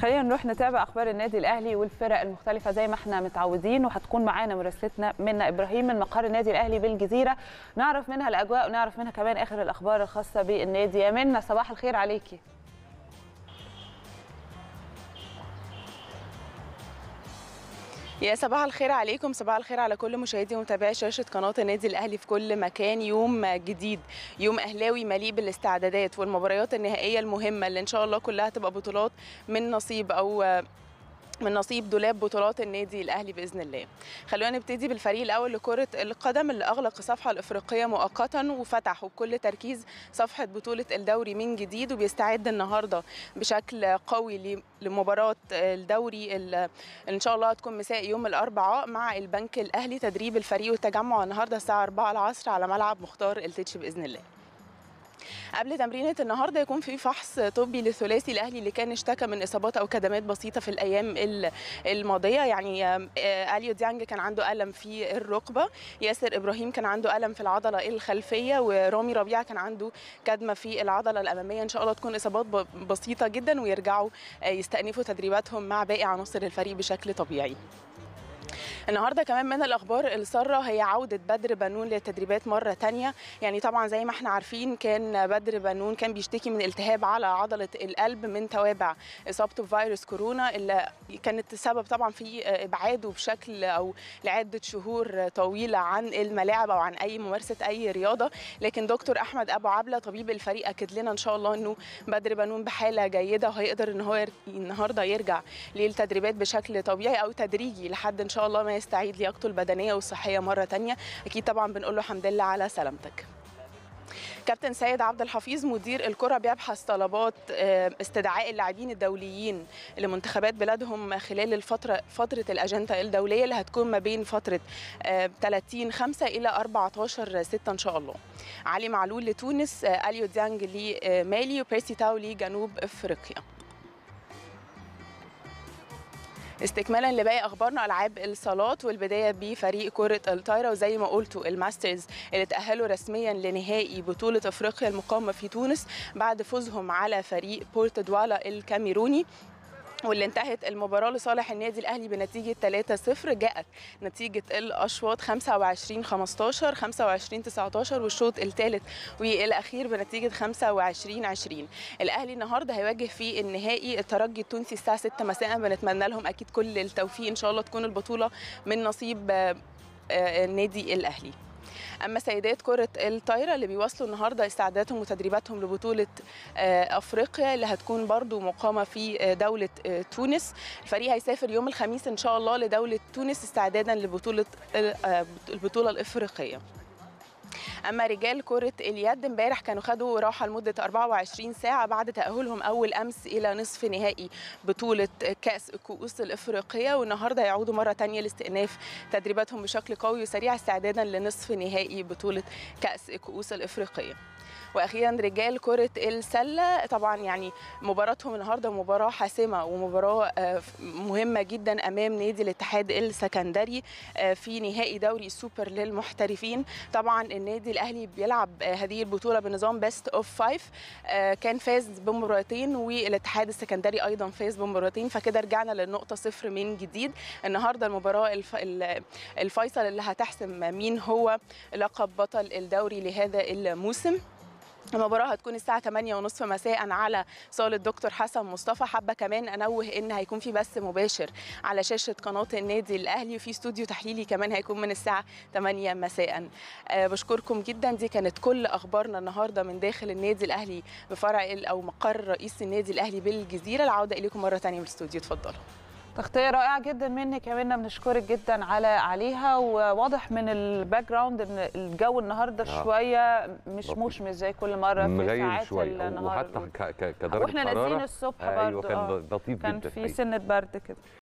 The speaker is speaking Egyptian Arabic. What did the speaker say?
خلينا نروح نتابع اخبار النادي الاهلي والفرق المختلفه زي ما احنا متعودين وهتكون معانا مراسلتنا منى ابراهيم من مقر النادي الاهلي بالجزيره نعرف منها الاجواء ونعرف منها كمان اخر الاخبار الخاصه بالنادي يا منى صباح الخير عليكي يا صباح الخير عليكم صباح الخير على كل مشاهدي ومتابعي شاشه قناه النادي الاهلي في كل مكان يوم جديد يوم اهلاوي مليء بالاستعدادات والمباريات النهائيه المهمه اللي ان شاء الله كلها تبقى بطولات من نصيب او من نصيب دولاب بطولات النادي الاهلي باذن الله. خلونا نبتدي بالفريق الاول لكره القدم اللي اغلق الصفحه الافريقيه مؤقتا وفتح وبكل تركيز صفحه بطوله الدوري من جديد وبيستعد النهارده بشكل قوي لمباراه الدوري اللي ان شاء الله هتكون مساء يوم الاربعاء مع البنك الاهلي تدريب الفريق والتجمع النهارده الساعه 4 العصر على ملعب مختار التتش باذن الله. قبل تمرينه النهارده يكون في فحص طبي للثلاثي الاهلي اللي كان اشتكى من اصابات او كدمات بسيطه في الايام الماضيه يعني اليو ديانج كان عنده الم في الركبه ياسر ابراهيم كان عنده الم في العضله الخلفيه ورامي ربيعه كان عنده كدمه في العضله الاماميه ان شاء الله تكون اصابات بسيطه جدا ويرجعوا يستأنفوا تدريباتهم مع باقي عناصر الفريق بشكل طبيعي النهارده كمان من الاخبار الساره هي عوده بدر بنون للتدريبات مره تانية يعني طبعا زي ما احنا عارفين كان بدر بنون كان بيشتكي من التهاب على عضله القلب من توابع اصابته بفيروس كورونا اللي كانت سبب طبعا في ابعاده بشكل او لعده شهور طويله عن الملاعب او عن اي ممارسه اي رياضه لكن دكتور احمد ابو عبله طبيب الفريق اكد لنا ان شاء الله انه بدر بنون بحاله جيده وهيقدر ان هو النهارده يرجع للتدريبات بشكل طبيعي او تدريجي لحد ان شاء الله ما يستعيد لياقته البدنيه والصحيه مره تانية اكيد طبعا بنقول له الحمد لله على سلامتك كابتن سيد عبد الحفيظ مدير الكره بيبحث طلبات استدعاء اللاعبين الدوليين لمنتخبات بلادهم خلال الفتره فتره الاجنده الدوليه اللي هتكون ما بين فتره 30 5 الى 14 6 ان شاء الله علي معلول لتونس اليو ديانج لمالي وبريسي تاو لجنوب افريقيا استكمالا لباقي اخبارنا العاب الصالات والبدايه بفريق كره الطايره وزي ما قلتوا الماسترز اللي تاهلوا رسميا لنهائي بطوله افريقيا المقامه في تونس بعد فوزهم على فريق بورت دوالا الكاميروني واللي انتهت المباراه لصالح النادي الاهلي بنتيجه 3-0 جاءت نتيجه الاشواط 25 15 25 19 والشوط الثالث والاخير بنتيجه 25 20 الاهلي النهارده هيواجه في النهائي الترجي التونسي الساعه 6 مساء بنتمنى لهم اكيد كل التوفيق ان شاء الله تكون البطوله من نصيب النادي الاهلي اما سيدات كره الطايره اللي بيواصلوا النهارده استعداداتهم وتدريباتهم لبطوله افريقيا اللي هتكون برضو مقامه في دوله تونس الفريق هيسافر يوم الخميس ان شاء الله لدوله تونس استعدادا لبطوله البطوله الافريقيه اما رجال كره اليد امبارح كانوا خدوا راحه لمده 24 ساعه بعد تاهلهم اول امس الى نصف نهائي بطوله كاس الكؤوس الافريقيه والنهارده يعودوا مره ثانيه لاستئناف تدريباتهم بشكل قوي وسريع استعدادا لنصف نهائي بطوله كاس الكؤوس الافريقيه واخيرا رجال كره السله طبعا يعني مباراتهم النهارده مباراه حاسمه ومباراه مهمه جدا امام نادي الاتحاد السكندري في نهائي دوري السوبر للمحترفين طبعا النادي الاهلي بيلعب هذه البطوله بنظام بيست اوف فايف كان فاز بمباراتين والاتحاد السكندري ايضا فاز بمباراتين فكده رجعنا للنقطه صفر من جديد النهارده المباراه الفيصل اللي هتحسم مين هو لقب بطل الدوري لهذا الموسم المباراة هتكون الساعة 8:30 مساء على صالة دكتور حسن مصطفى حابة كمان أنوه إن هيكون في بث مباشر على شاشة قناة النادي الأهلي وفي استوديو تحليلي كمان هيكون من الساعة 8 مساء أه بشكركم جدا دي كانت كل أخبارنا النهاردة من داخل النادي الأهلي بفرع أو مقر رئيس النادي الأهلي بالجزيرة العودة إليكم مرة ثانية من الاستوديو اتفضلوا تغطيه رائعه جدا منك يا منى بنشكرك جدا على عليها وواضح من الباك جراوند ان الجو النهارده آه. شويه مش مشمس زي كل مره في ساعات شوية. النهار وحتى كدرجه واحنا نازلين الصبح ايوه برضه كان لطيف كان جدا في سنه برد كده